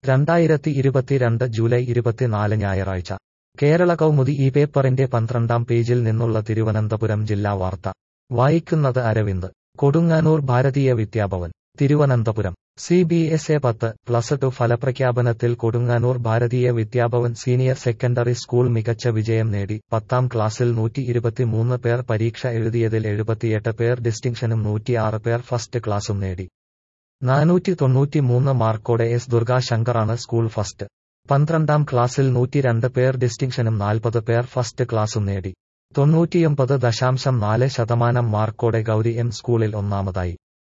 രണ്ടായിരത്തി ഇരുപത്തിരണ്ട് ജൂലൈ ഇരുപത്തിനാല് ഞായറാഴ്ച കേരള കൗമുദി ഈ പേപ്പറിന്റെ പന്ത്രണ്ടാം പേജിൽ നിന്നുള്ള തിരുവനന്തപുരം ജില്ലാ വാർത്ത വായിക്കുന്നത് Aravind Kodunganoor Bharatiya Vidya Bhavan Thiruvananthapuram C B S E പത്ത് പ്ലസ് ടു ഫലപ്രഖ്യാപനത്തിൽ Kodunganoor Bharatiya Vidya Bhavan senior secondary school മികച്ച വിജയം നേടി പത്താം ക്ലാസ്സിൽ നൂറ്റി ഇരുപത്തിമൂന്ന് പേർ പരീക്ഷ എഴുതിയതിൽ എഴുപത്തിയെട്ട് പേർ ഡിസ്റ്റിങ്ഷനും നൂറ്റിയാറ് പേർ ഫസ്റ്റ് ക്ലാസും നേടി നാനൂറ്റി തൊണ്ണൂറ്റിമൂന്ന് മാർക്കോടെ എസ് ദുർഗാശങ്കറാണ് സ്കൂൾ ഫസ്റ്റ് പന്ത്രണ്ടാം ക്ലാസ്സിൽ നൂറ്റിരണ്ട് പേർ ഡിസ്റ്റിങ്ഷനും നാൽപ്പത് പേർ ഫസ്റ്റ് ക്ലാസും നേടി തൊണ്ണൂറ്റിയൊമ്പത് ദശാംശം നാല് ശതമാനം മാർക്കോടെ ഗൗരി എം സ്കൂളിൽ ഒന്നാമതായി